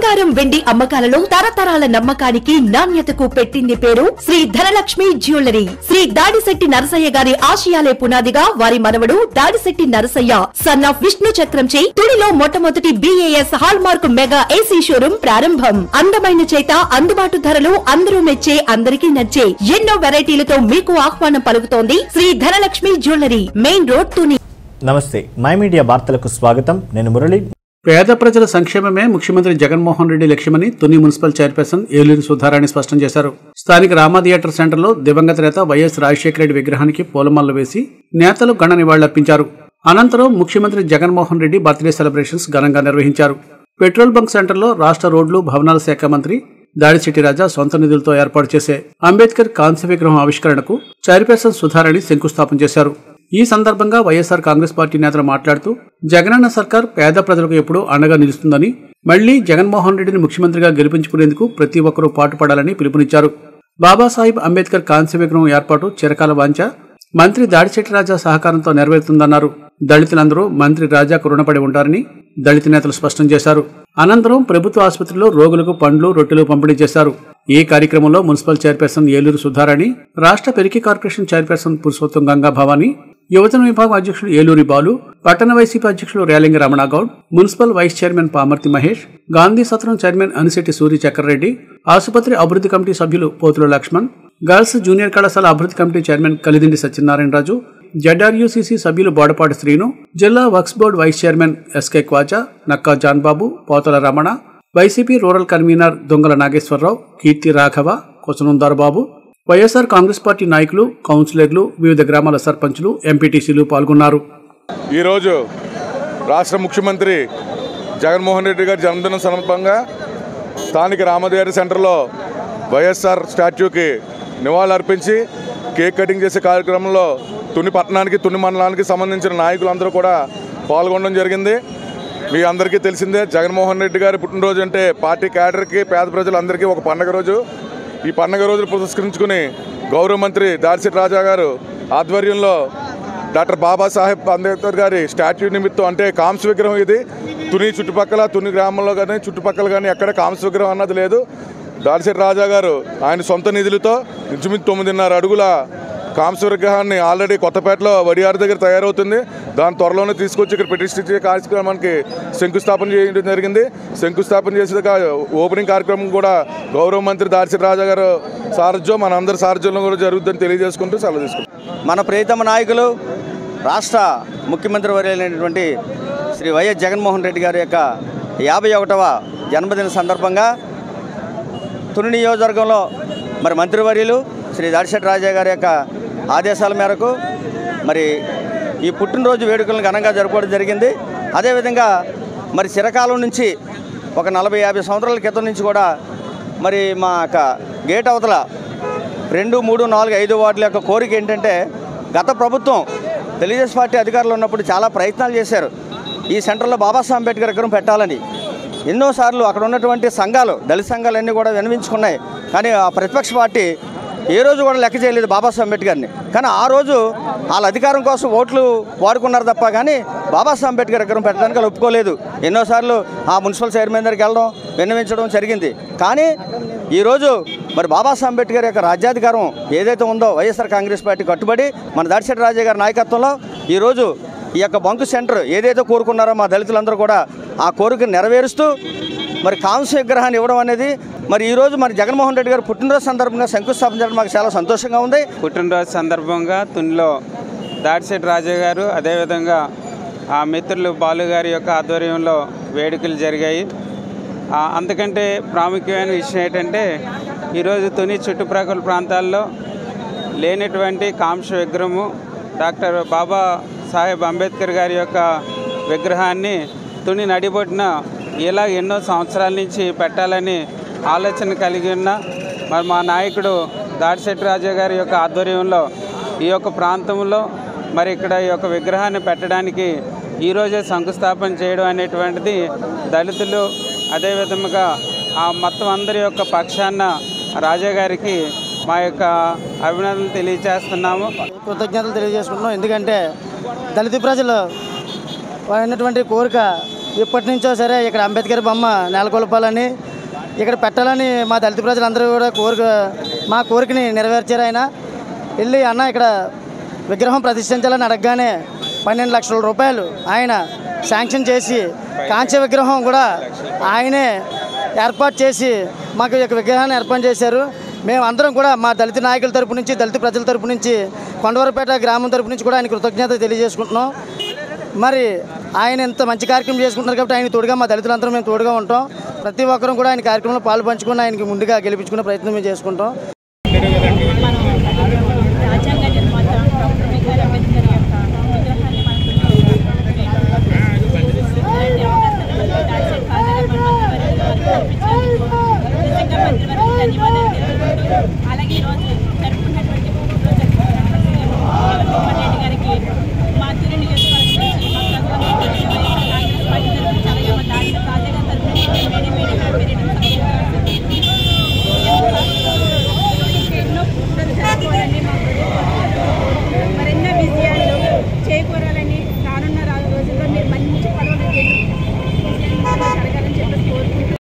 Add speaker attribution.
Speaker 1: బంగారం వెండి అమ్మకాలలో తరతరాల నమ్మకానికి నాణ్యతకు పెట్టింది పేరు శ్రీ ధనలక్ష్మి జ్యువెలరీ శ్రీ దాడిశెట్టి నరసయ్య గారి ఆశయాలే పునాదిగా వారి మనవడు దాడిశెట్టి నరసయ్య సన్ ఆఫ్ విష్ణు చక్రంచే తుడిలో మొట్టమొదటి BAS hallmark mega AC showroom ప్రారంభం అందమైన చేత అందుబాటు ధరలు అందరూ మెచ్చే అందరికీ నచ్చే ఎన్నో వెరైటీలతో మీకు ఆహ్వానం పలుకుతోంది Shri Dhanalakshmi jewellery main road Tuni
Speaker 2: Namaste my media వార్తలకు స్వాగతం నేను మురళి
Speaker 3: పేద ప్రజల సంక్షేమమే ముఖ్యమంత్రి జగన్మోహన్ రెడ్డి లక్ష్యమని తుని మున్సిపల్ చైర్పర్సన్ ఏలూరు సుధారాణి స్పష్టం చేశారు స్థానిక రామా థియేటర్ సెంటర్లో దివంగత నేత వైఎస్ రాజశేఖర రెడ్డి విగ్రహానికి పూలమాలలు వేసి నేతలు ఘన నివాళులర్పించారు అనంతరం ముఖ్యమంత్రి జగన్మోహన్ రెడ్డి బర్త్డే సెలబ్రేషన్స్ ఘనంగా నిర్వహించారు పెట్రోల్ బంక్ సెంటర్లో రాష్ట్ర రోడ్లు భవనాల శాఖ మంత్రి దాడిశెట్టి రాజా సొంత నిధులతో ఏర్పాటు చేసే అంబేద్కర్ కాంస్య విగ్రహం ఆవిష్కరణకు చైర్పర్సన్ సుధారాణి శంకుస్థాపన చేశారు ఈ సందర్భంగా వైఎస్ఆర్ కాంగ్రెస్ పార్టీ నేతలు మాట్లాడుతూ జగనన్న సర్కార్ పేద ప్రజలకు ఎప్పుడూ అండగా నిలుస్తుందని మళ్లీ జగన్మోహన్ రెడ్డిని ముఖ్యమంత్రిగా గెలిపించుకునేందుకు ప్రతి ఒక్కరూ పాటుపడాలని పిలుపునిచ్చారు బాబాసాహెబ్ అంబేద్కర్ కాంస్య విగ్రహం ఏర్పాటు చిరకాల వాంఛ మంత్రి దాడిశెట్టి రాజా సహకారంతో నెరవేరుతుందన్నారు దళితులందరూ మంత్రి రాజాకు రుణపడి ఉంటారని దళిత నేతలు స్పష్టం చేశారు అనంతరం ప్రభుత్వ ఆసుపత్రిలో రోగులకు పండ్లు రొట్టెలు పంపిణీ చేశారు ఈ కార్యక్రమంలో మున్సిపల్ చైర్పర్సన్ ఏలూరు సుధారాణి రాష్ట్ర పెరికి కార్పొరేషన్ చైర్పర్సన్ పురుషోత్తం గంగా భవానీ యువజన విభాగం అధ్యక్షులు ఏలూరి బాలు పట్టణ వైసీపీ అధ్యక్షులు Relinga Ramanagoud municipal vice chairman Pamarthi Mahesh Gandhi సత్రం చైర్మన్ అనిశెట్టి సూరి చక్రరెడ్డి ఆసుపత్రి అభివృద్ధి కమిటీ సభ్యులు పోతుల లక్ష్మణ్ గర్ల్స్ జూనియర్ కళాశాల అభివృద్ధి committee chairman Kalidindi Satyanarayanaraju ZRUCC సభ్యులు బోడపాటి శ్రీను జిల్లా Waqf board vice chairman SK Khwaja Nakka Janbabu Potala Ramana YCP rural convener Dongala Nageswararao Keerthi Raghava Kosanundar Babu YSR Congress party నాయకులు కౌన్సిలర్లు వివిధ గ్రామాల సర్పంచులు ఎంపీటీసీలు పాల్గొన్నారు
Speaker 4: ఈరోజు రాష్ట్ర ముఖ్యమంత్రి జగన్మోహన్ రెడ్డి గారి జన్మదినం సందర్భంగా స్థానిక రామదేరి సెంటర్లో వైఎస్ఆర్ స్టాచ్యూకి నివాళులర్పించి కేక్ కటింగ్ చేసే కార్యక్రమంలో తుని పట్టణానికి తుని మండలానికి సంబంధించిన నాయకులందరూ కూడా పాల్గొనడం జరిగింది మీ అందరికీ తెలిసిందే జగన్మోహన్ రెడ్డి గారి పుట్టినరోజు అంటే పార్టీ క్యాడర్కి పేద ప్రజలందరికీ ఒక పండగ రోజు ఈ పండగ రోజును పురస్కరించుకుని గౌరవ మంత్రి దాడిశెట్టి రాజా గారు ఆధ్వర్యంలో డాక్టర్ బాబాసాహెబ్ అంబేద్కర్ గారి స్టాట్యూ నిమిత్తం అంటే కాంస్య విగ్రహం ఇది తుని చుట్టుపక్కల తుని గ్రామంలో కానీ చుట్టుపక్కల కానీ ఎక్కడ కాంస్య విగ్రహం అన్నది లేదు దాడిశెట్టి రాజా గారు ఆయన సొంత నిధులతో ఇంచుమించు తొమ్మిదిన్నర అడుగుల కాంస్య విగ్రహాన్ని ఆల్రెడీ కొత్తపేటలో వడియారు దగ్గర తయారవుతుంది దాని త్వరలోనే తీసుకొచ్చి ఇక్కడ ప్రతిష్ఠించే కార్యక్రమానికి శంకుస్థాపన చేయడం జరిగింది శంకుస్థాపన చేసిన ఓపెనింగ్ కార్యక్రమం కూడా గౌరవ మంత్రి దాడిశెట్టి రాజా గారు సారథ్యం మన అందరి సారథ్యంలో కూడా జరుగుతుందని తెలియజేసుకుంటూ సెలవు తీసుకుంటాం
Speaker 5: మన ప్రియతమ నాయకులు రాష్ట్ర ముఖ్యమంత్రి వర్యులైనటువంటి శ్రీ వైఎస్ జగన్మోహన్ రెడ్డి గారి యొక్క యాభై ఒకటవ జన్మదిన సందర్భంగా తుని నియోజకవర్గంలో మరి మంత్రివర్యులు శ్రీ దాడిశెట్టి రాజా గారి యొక్క ఆదేశాల మేరకు మరి ఈ పుట్టినరోజు వేడుకలను ఘనంగా జరుపుకోవడం జరిగింది అదేవిధంగా మరి చిరకాలం నుంచి ఒక నలభై యాభై సంవత్సరాల క్రితం నుంచి కూడా మరి మా యొక్క గేట్ అవతల రెండు మూడు నాలుగు ఐదు వార్డుల యొక్క కోరిక ఏంటంటే గత ప్రభుత్వం తెలుగుదేశం పార్టీ అధికారులు ఉన్నప్పుడు చాలా ప్రయత్నాలు చేశారు ఈ సెంటర్లో బాబాసాహెబ్ అంబేద్కర్ విగ్రహం పెట్టాలని ఎన్నోసార్లు అక్కడ ఉన్నటువంటి సంఘాలు దళిత సంఘాలన్నీ కూడా వినవించుకున్నాయి కానీ ఆ ప్రతిపక్ష పార్టీ ఏ రోజు కూడా లెక్క చేయలేదు బాబాసాహెబ్ అంబేద్కర్ని కానీ ఆ రోజు వాళ్ళ అధికారం కోసం ఓట్లు వాడుకున్నారు తప్ప కానీ బాబాసాహెబ్ అంబేద్కర్ విగ్రహం పెట్టడానికి వాళ్ళు ఒప్పుకోలేదు ఎన్నోసార్లు ఆ మున్సిపల్ చైర్మన్ దగ్గరికి వెళ్ళడం విన్నవించడం జరిగింది కానీ ఈరోజు మరి బాబాసాహెబ్ అంబేద్కర్ యొక్క రాజ్యాధికారం ఏదైతే ఉందో వైఎస్ఆర్ కాంగ్రెస్ పార్టీ కట్టుబడి మన దాడిశెట్టి రాజా గారి నాయకత్వంలో ఈరోజు ఈ యొక్క బంకు సెంటర్ ఏదైతే కోరుకున్నారో మా దళితులందరూ కూడా ఆ కోరికను నెరవేరుస్తూ మరి కాంస్య విగ్రహాన్ని ఇవ్వడం అనేది మరి ఈరోజు మరి జగన్మోహన్ రెడ్డి గారు పుట్టినరోజు సందర్భంగా శంకుస్థాపన చేయడం మాకు చాలా సంతోషంగా ఉంది
Speaker 6: పుట్టినరోజు సందర్భంగా తునిలో దాడిశెట్టి రాజా గారు అదేవిధంగా ఆ మిత్రులు బాలు గారి యొక్క ఆధ్వర్యంలో వేడుకలు జరిగాయి ఆ, అంతకంటే ప్రాముఖ్యమైన విషయం ఏంటంటే ఈరోజు తుని చుట్టుప్రక్కల ప్రాంతాల్లో లేనటువంటి కాంశ విగ్రహము డాక్టర్ బాబా సాహెబ్ అంబేద్కర్ గారి యొక్క విగ్రహాన్ని తుని నడిబొట్టిన ఇలా ఎన్నో సంవత్సరాల నుంచి పెట్టాలని ఆలోచన కలిగి ఉన్న మరి మా నాయకుడు దాడిశెట్టి రాజా గారి యొక్క ఆధ్వర్యంలో ఈ యొక్క ప్రాంతంలో మరి ఇక్కడ ఈ యొక్క విగ్రహాన్ని పెట్టడానికి ఈరోజే శంకుస్థాపన చేయడం అనేటువంటిది దళితులు అదేవిధముగా ఆ మొత్తం అందరి యొక్క పక్షాన రాజా గారికి మా యొక్క అభినందనలు తెలియజేస్తున్నాము
Speaker 7: కృతజ్ఞతలు తెలియజేసుకుంటున్నాం ఎందుకంటే దళిత ప్రజలు వారి ఉన్నటువంటి కోరిక ఎప్పటి నుంచో సరే ఇక్కడ అంబేద్కర్ బొమ్మ నెలకొల్పాలని ఇక్కడ పెట్టాలని మా దళిత ప్రజలందరూ కూడా కోరిక మా కోరికని నెరవేర్చారు ఆయన వెళ్ళి అన్న ఇక్కడ విగ్రహం ప్రతిష్ఠించాలని అడగగానే పన్నెండు లక్షల రూపాయలు ఆయన శాంక్షన్ చేసి కాంస్య విగ్రహం కూడా ఆయనే ఏర్పాటు చేసి మాకు ఈ యొక్క విగ్రహాన్ని ఏర్పాటు చేశారు మేము అందరం కూడా మా దళిత నాయకుల తరపు నుంచి దళిత ప్రజల తరపు నుంచి కొండవరపేట గ్రామం తరపు నుంచి కూడా ఆయన కృతజ్ఞత తెలియజేసుకుంటున్నాం మరి ఆయన ఇంత మంచి కార్యక్రమం చేసుకుంటున్నారు కాబట్టి ఆయన తోడుగా మా దళితులందరం మేము తోడుగా ఉంటాం ప్రతి ఒక్కరం కూడా ఆయన కార్యక్రమంలో పాలు పంచుకుని ఆయనకి ముందుగా గెలిపించుకునే ప్రయత్నం మేము చేసుకుంటాం
Speaker 8: రాజ్యాంగ నిర్మాత డాక్టర్ బిఆర్ అంబేద్కర్ యొక్క విగ్రహాన్ని మనకు నిజంగా మంత్రివర్గ ధన్యవాదాలు తెలుపుకుంటూ